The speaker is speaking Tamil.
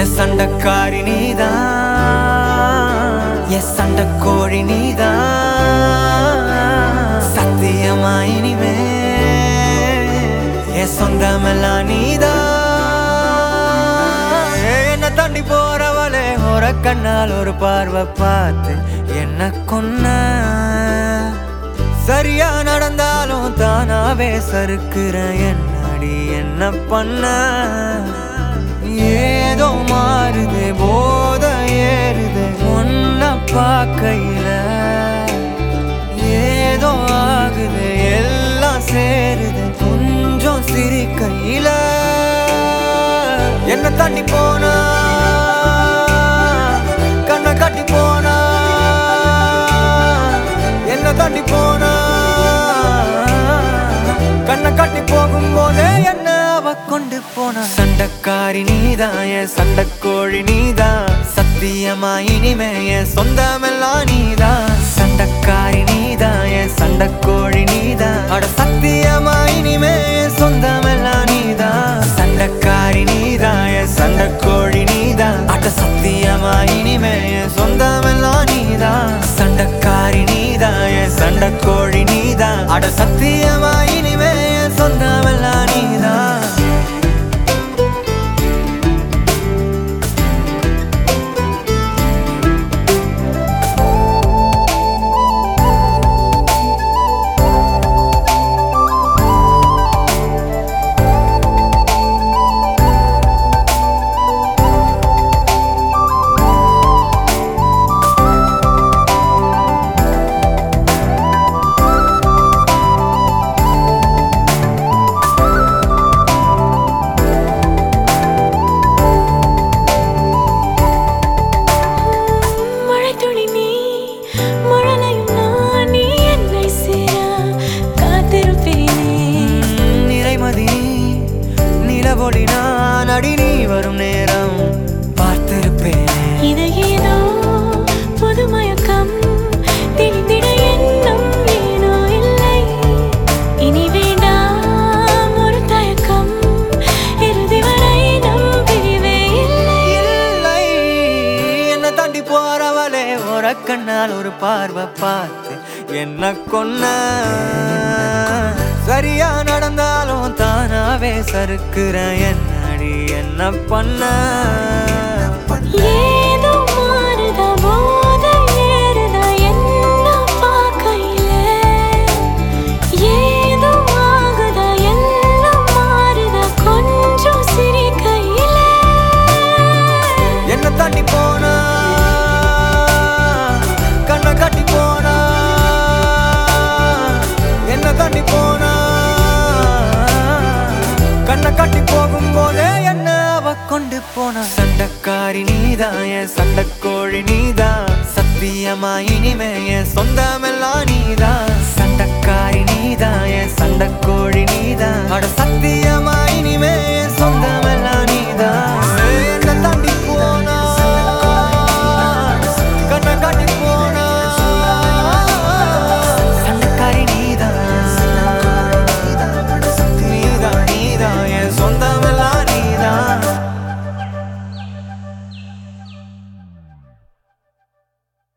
என் சண்டக்காரி நீதான் என் சண்டக்கோழி நீதான் சத்தியமா இனிமே என் சொந்தமெல்லாம் நீதான் என்ன தாண்டி போறவளே ஒரு கண்ணால் ஒரு பார்வை பார்த்து என்ன கொன்ன சரியா நடந்தாலும் தானாவே சறுக்குற என்னடி என்ன பண்ண ஏதோ மாறுது போத ஏறுது ஒன்ன பார்க்கையில ஏதோ ஆகுது எல்லாம் சேருது கொஞ்சம் சிரிக்கையில என்ன தாண்டி போனா கண்ணை கட்டி போனா என்ன தாண்டி போனா கண்ணை கட்டி போகும்போதே என்ன அவ கொண்டு போன சண்டக்காரி நீதான் என் சண்டக்கோழி நீதான் சத்தியமா இனிமே என் சொந்தமெல்லாம் நீதான் சண்டக்காரி நீதான் என் சண்டக்கோழி நீதான் அட சத்தியமா இனிமே என் சொந்தமெல்லாம் நீதான் சண்டக்காரி நீதான் என் சண்டக்கோழி நீதான் அட சத்தியமா இனிமே என் சொந்தமெல்லாம் நீதான் சண்டக்காரி நீதான் என் சண்டக்கோழி நீதான் அட சத்தியமா இனிமே என் சொந்தமெல்லாம் நீதான் மழைத்துளி நீ மழலையும் நான் நீ என்னை சேர காத்திருப்பேனே நிறைமதி நிலவொளி நான் அடி நீ வரும் நேரம் பார்த்திருப்பேனே இது ஏதோ புது மயக்கம் திணிந்திட எண்ணம் ஏனோ இல்லை இனி வேண்டாம் ஒரு தயக்கம் இறுதி வரை நம் பிரிவே இல்லை இல்லை என்ன தாண்டி போறவளே ஒரு கண்ணால் ஒரு பார்வை பார்த்து என்ன கொன்ன சரியா நடந்தாலும் தானாவே சறுக்குற என்னடி என்ன பண்ண ஏதோ மாறுதா போதை ஏறுதா என்ன பார்க்கையில ஏதோ ஆகுதா எல்லாம் மாறுதா கொஞ்சம் சிரிக்கையில என்ன தாண்டி போனா கண்ணை கட்டி போனா என்ன தாண்டி போனா கண்ணை கட்டி போகும்போதே என்ன அவ கொண்டு போன சண்டக்காரி நீதான் என் சண்டக்கோழி நீதான் சத்தியமா இனிமே என் சொந்தமெல்லாம் நீதான்